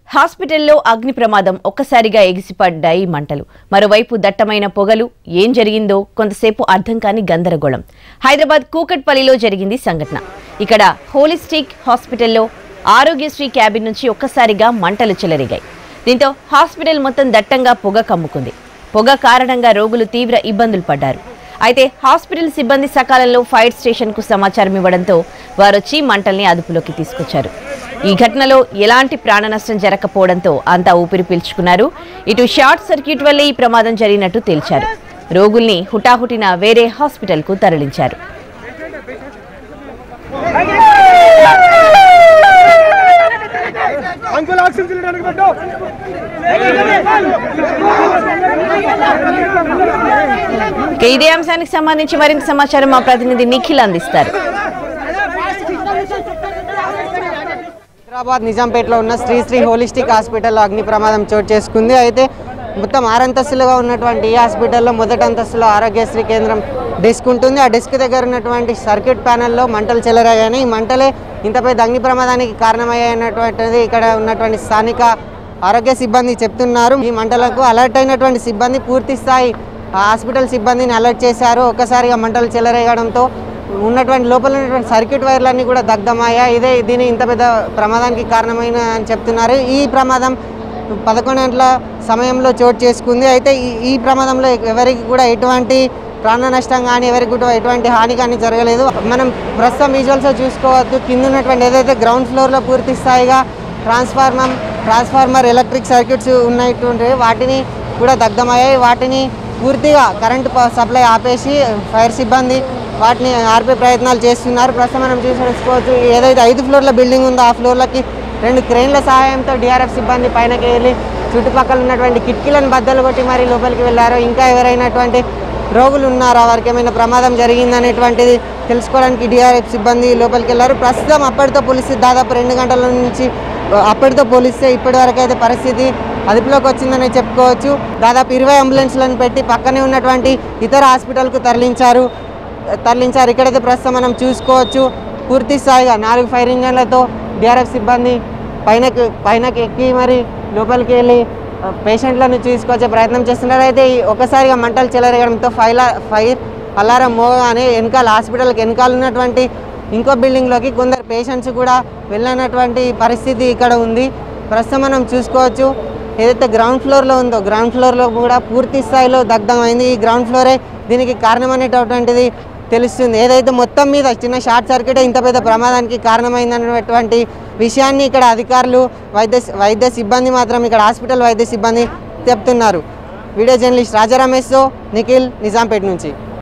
హాస్పిటల్లో అగ్ని ప్రమాదం ఒక్కసారిగా ఎగిసిపడ్డాయి మంటలు మరోవైపు దట్టమైన పొగలు ఏం జరిగిందో కొంతసేపు అర్థం కాని గందరగోళం హైదరాబాద్ కూకట్పల్లిలో జరిగింది సంఘటన ఇక్కడ హోలిస్టిక్ హాస్పిటల్లో ఆరోగ్యశ్రీ క్యాబిన్ నుంచి ఒక్కసారిగా మంటలు చెలరేగాయి దీంతో హాస్పిటల్ మొత్తం దట్టంగా పొగ కమ్ముకుంది పొగ కారణంగా రోగులు తీవ్ర ఇబ్బందులు పడ్డారు అయితే హాస్పిటల్ సిబ్బంది సకాలంలో ఫైర్ స్టేషన్కు సమాచారం ఇవ్వడంతో వారొచ్చి మంటల్ని అదుపులోకి తీసుకొచ్చారు ఈ ఘటనలో ఎలాంటి ప్రాణ నష్టం జరగకపోవడంతో అంతా ఊపిరి పీల్చుకున్నారు ఇటు షార్ట్ సర్క్యూట్ వల్లే ఈ ప్రమాదం జరిగినట్టు తేల్చారు రోగుల్ని హుటాహుటిన వేరే హాస్పిటల్కు తరలించారు అంకుల్ ఆక్సిజన్ సిలిండర్ పెట్టు ఇక ఇదే అంశానికి సంబంధించి మరింత సమాచారం మా ప్రతినిధి నిఖిల్ అందిస్తారు హైదరాబాద్ నిజాంపేటలో ఉన్న శ్రీ శ్రీ హోలిస్టిక్ హాస్పిటల్లో అగ్ని ప్రమాదం చోటు చేసుకుంది అయితే మొత్తం ఆరంతస్తులుగా ఉన్నటువంటి ఈ హాస్పిటల్లో మొదటి అంతస్తులో ఆరోగ్యశ్రీ కేంద్రం డెస్క్ ఉంటుంది ఆ డెస్క్ దగ్గర ఉన్నటువంటి సర్క్యూట్ ప్యానెల్లో మంటలు చెలరాయని ఈ మంటలే ఇంత పెద్ద అగ్ని ప్రమాదానికి కారణమయ్యాయన్నటువంటిది ఇక్కడ ఉన్నటువంటి స్థానిక ఆరోగ్య సిబ్బంది చెప్తున్నారు ఈ మంటలకు అలర్ట్ అయినటువంటి సిబ్బంది పూర్తి స్థాయి ఆ హాస్పిటల్ సిబ్బందిని అలర్ట్ చేశారు ఒక్కసారిగా మంటలు చెలరేగడంతో ఉన్నటువంటి లోపల ఉన్నటువంటి సర్క్యూట్ వైర్లన్నీ కూడా దగ్ధమయ్యాయి ఇదే దీని ఇంత పెద్ద ప్రమాదానికి కారణమైన అని చెప్తున్నారు ఈ ప్రమాదం పదకొండు గంటల సమయంలో చోటు చేసుకుంది అయితే ఈ ఈ ప్రమాదంలో ఎవరికి కూడా ఎటువంటి ప్రాణ నష్టం కానీ ఎవరికి కూడా ఎటువంటి హాని కానీ జరగలేదు మనం ప్రస్తుతం విజువల్స్ చూసుకోవద్దు కింద ఉన్నటువంటి ఏదైతే గ్రౌండ్ ఫ్లోర్లో పూర్తి స్థాయిగా ట్రాన్స్ఫార్మర్ ట్రాన్స్ఫార్మర్ ఎలక్ట్రిక్ సర్క్యూట్స్ ఉన్నటువంటి వాటిని కూడా దగ్ధమయ్యాయి వాటిని పూర్తిగా కరెంటు ప- సప్లై ఆపేసి ఫైర్ సిబ్బంది వాటిని ఆర్పే ప్రయత్నాలు చేస్తున్నారు ప్రస్తుతం మనం చూసుకోవచ్చు ఏదైతే ఐదు ఫ్లోర్ల బిల్డింగ్ ఉందో ఆ ఫ్లోర్లకి రెండు క్రెయిన్ల సహాయంతో డిఆర్ఎఫ్ సిబ్బంది పైనకి వెళ్ళి చుట్టుపక్కల ఉన్నటువంటి కిటికీలను బద్దలు కొట్టి మరి లోపలికి వెళ్ళారు ఇంకా ఎవరైనటువంటి రోగులు ఉన్నారా వారికి ఏమైనా ప్రమాదం జరిగిందనేటువంటిది తెలుసుకోవడానికి డిఆర్ఎఫ్ సిబ్బంది లోపలికి వెళ్ళారు ప్రస్తుతం అప్పటితో పోలిస్తే దాదాపు రెండు గంటల నుంచి అప్పటితో పోలిస్తే ఇప్పటి వరకు అయితే పరిస్థితి అదుపులోకి వచ్చిందని చెప్పుకోవచ్చు దాదాపు ఇరవై అంబులెన్స్లను పెట్టి పక్కనే ఉన్నటువంటి ఇతర హాస్పిటల్కు తరలించారు తరలించారు ఇక్కడైతే ప్రస్తుతం మనం చూసుకోవచ్చు పూర్తి స్థాయిగా నాలుగు ఫైర్ ఇంజన్లతో డిఆర్ఎఫ్ సిబ్బంది పైనకి పైనకి ఎక్కి మరి లోపలికి వెళ్ళి ఆ, పేషెంట్లను తీసుకొచ్చే ప్రయత్నం చేస్తున్నారు అయితే ఈ ఒక్కసారిగా మంటలు చెలరేగడంతో ఫైల ఫైర్ అలారం మోగానే వెనకాల హాస్పిటల్కి వెనకాల ఉన్నటువంటి ఇంకో బిల్డింగ్లోకి కొందరు పేషెంట్స్ కూడా వెళ్ళినటువంటి పరిస్థితి ఇక్కడ ఉంది ప్రస్తుతం మనం చూసుకోవచ్చు ఏదైతే గ్రౌండ్ ఫ్లోర్లో ఉందో గ్రౌండ్ ఫ్లోర్లో కూడా పూర్తి స్థాయిలో దగ్ధమైంది ఈ గ్రౌండ్ ఫ్లోరే దీనికి కారణమనేటటువంటిది తెలుస్తుంది ఏదైతే మొత్తం మీద చిన్న షార్ట్ సర్క్యూట్ ఇంత పెద్ద ప్రమాదానికి కారణమైందనేటువంటి విషయాన్ని ఇక్కడ అధికారులు వైద్య వైద్య సిబ్బంది మాత్రం ఇక్కడ హాస్పిటల్ వైద్య సిబ్బంది చెప్తున్నారు వీడియో జర్నలిస్ట్ రాజా రమేష్తో నిఖిల్ నిజాంపేట నుంచి